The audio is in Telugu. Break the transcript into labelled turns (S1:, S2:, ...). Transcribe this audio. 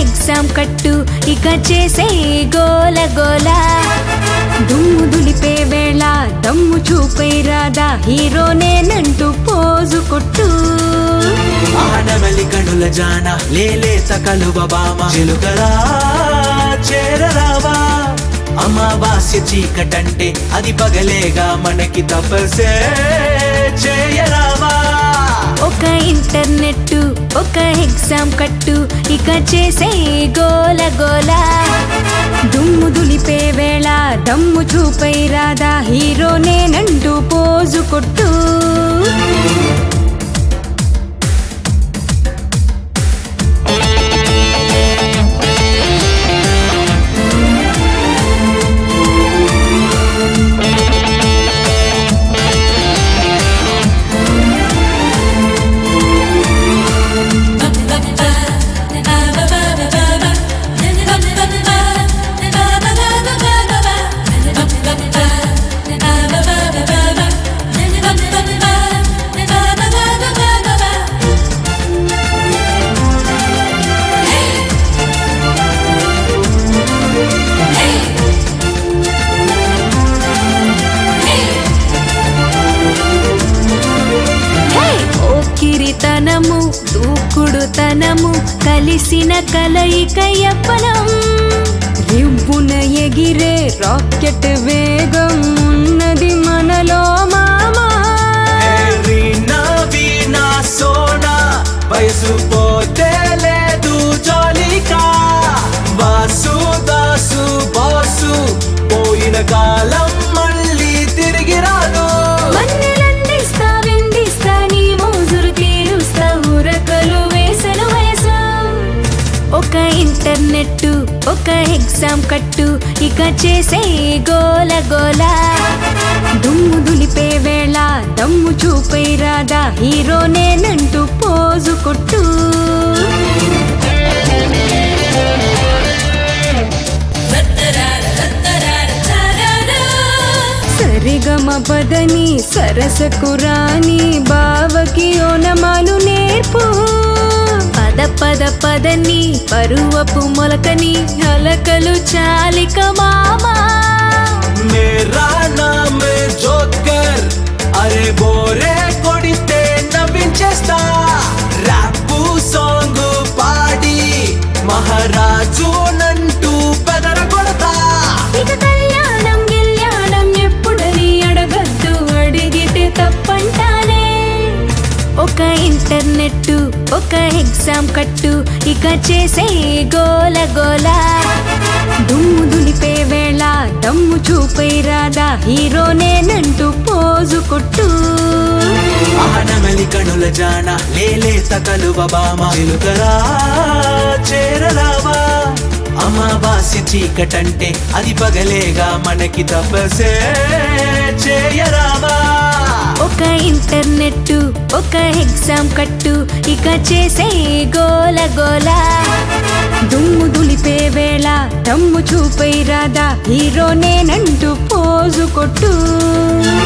S1: ఎగ్జామ్ కట్టు ఇక చేసే గోల గోల దుమ్ము దులిపే వేళ దమ్ము చూపే రాదా హీరోనేనంటూ పోజు కొట్టు
S2: ఆనవలి కనుల జాన లేలేత కలువ బామ చిలుకరా చేరరావా అమావాస్య చీకటంటే అది పగలేగా మనకి తపసే చేయరావా
S1: ఒక ఇంటర్నెట్ ఒక ఎగ్జామ్ కట్టు ఇక చేసే గోల గోల దుమ్ము దులిపే వేళ దమ్ము చూపై రాదా హీరోనేనంటూ పోజు కొట్టు ఓకిరితనము దూకుడుతనము కలిసిన కలయిక యవ్వనం రివ్వున ఎగిరే రాకెట్ వేగం ఉన్నది మనలో మామా
S2: వీణా వీణా సోనా వయసు పోతే లేదు జోలికా వాసు దాసు బాసు పోయిన కాలం మళ్ళీ తిరిగి రాదు
S1: మన్నెలందిస్తా వెండిస్తా నీ మోజురు తీరుస్తా ఉరకలు వేసను వయసు ఒక ఇంటర్నెట్ ఒక ఎగ్జామ్ కట్టు ఇక చేసే గోల గోల దుమ్ము దులిపే వేళ దమ్ము చూపై రాదా హీరోనేనంటూ పోజు కొట్టు సరిగమ పదని సరసకు రాని బావకి ఓనమాలు నేర్పు పద పద పదని పరువపు మొలకని అలకలు చాలిక మామా
S2: మేరా నామే జోకర్ అరే బోరే కొడితే నవ్వించేస్తా ర్యాపు సాంగ్ పాడి మహారాజు నంటూ పెదర కొడతా
S1: ఇక కళ్యాణం గిల్యాణం ఎప్పుడని అడగద్దు అడిగితే తప్పంటానే ఒక ఇంటర్నెట్ ఒక ఎగ్జామ్ కట్టు ఇక చేసే గోల గోల దుమ్ము దులిపే వేళ దమ్ము చూపై రాదా హీరోనేనంటూ పోజు కొట్టు
S2: ఆనమలి కనుల జాన లేలేత కలువ బామ చిలుకరా చేరరావా అమావాస్య చీకటంటే అది పగలేగా మనకి తపసే చేయరావా
S1: ఒక ఇంటర్నెట్ ఒక ఎగ్జామ్ కట్టు ఇక చేసే గోల గోల దుమ్ము దులిపే వేళ దమ్ము చూపై రాదా హీరోనేనంటూ పోజు కొట్టు